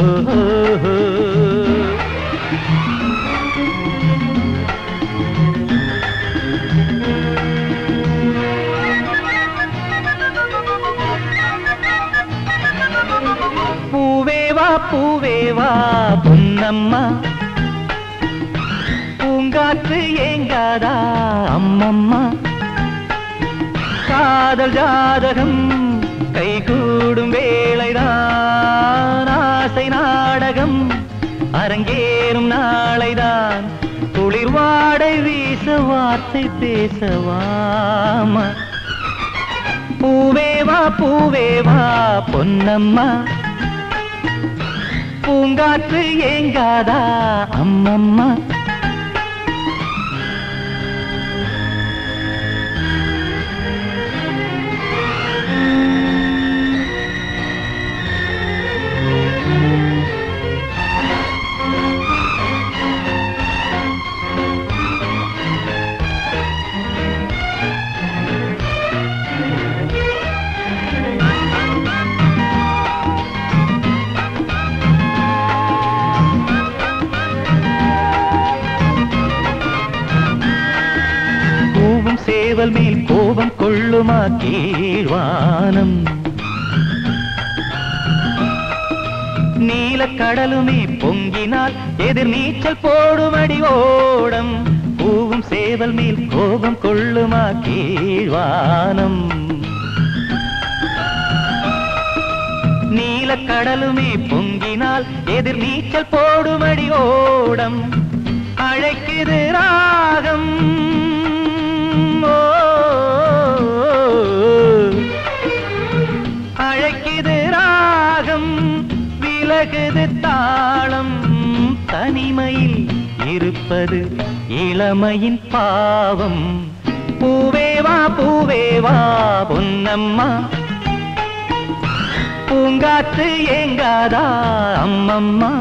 ஓஹோ பூவேவா பூவேவா பொன்னம்மா பூங்காற்று ஏங்காதா அம்மம்மா காதல் ஜாதகம் கைகூடும் வேளைதான் ஆசை நாடகம் அரங்கேறும் நாளைதான் குளிர் வாடை வீச வார்த்தை பேசவாமா பூவேவா பூவேவா பொன்னம்மா பூங்காற்று ஏங்காதா அம்மம்மா பூவும் சேவல் மேல் கோபம் கொள்ளுமா கீழ்வானம் நீல கடலுமே பொங்கினால் எதிர் நீச்சல் போடுமடி ஓடம் பூவும் சேவல் மேல் கோபம் கொள்ளுமா கீழ்வானம் நீல கடலுமே பொங்கினால் எதிர் நீச்சல் போடுமடி ஓடம் அழைக்குது ராகம் ஓ, அழைக்குது ராகம் விலகுது தாளம் தனிமையில் இருப்பது இளமையின் பாவம் பூவேவா பூவேவா பொன்னம்மா பூங்காற்று ஏங்காதா அம்மம்மா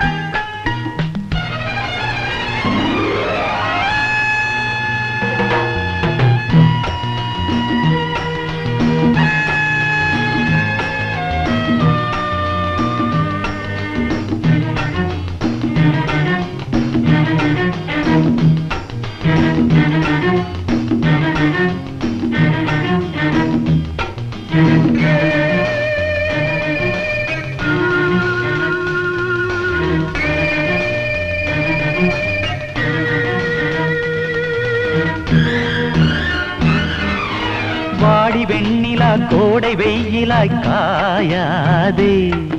வாடி வெண்ணிலா கோடை வெயிலாய் காயாதே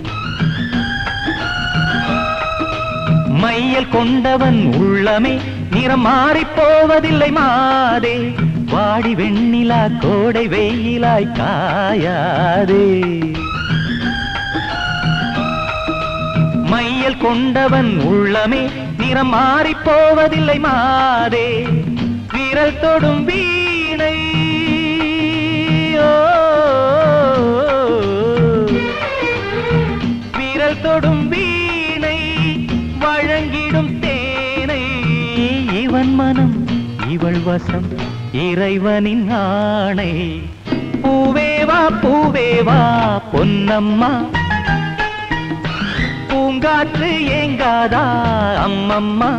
மையல் கொண்டவன் உள்ளமே நிறம் மாறிப் போவதில்லை மாதே வாடி வெண்ணிலா கோடை வெயிலாய் காயாதே மையல் கொண்டவன் உள்ளமே நிறம் மாறிப் போவதில்லை மாதே விரல் தொடும் வீணை ஓ, விரல் தொடும் வீணை வழங்கிடும் தேனை இவன் மனம் இவள் வசம் இறைவனின் ஆணை பூவேவா பூவேவா பொன்னம்மா பூங்காற்று ஏங்காதா அம்மம்மா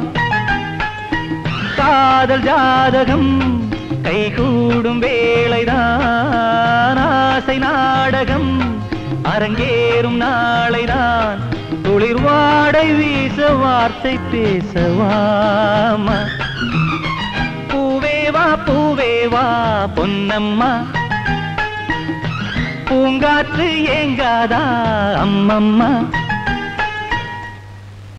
காதல் ஜாதகம் கைகூடும் வேளைதான் ஆசை நாடகம் அரங்கேறும் நாளைதான் குளிர் வாடை வீச வார்த்தை பேசவாமா பூவேவா பூவேவா பொன்னம்மா பூங்காற்று ஏங்காதா அம்மம்மா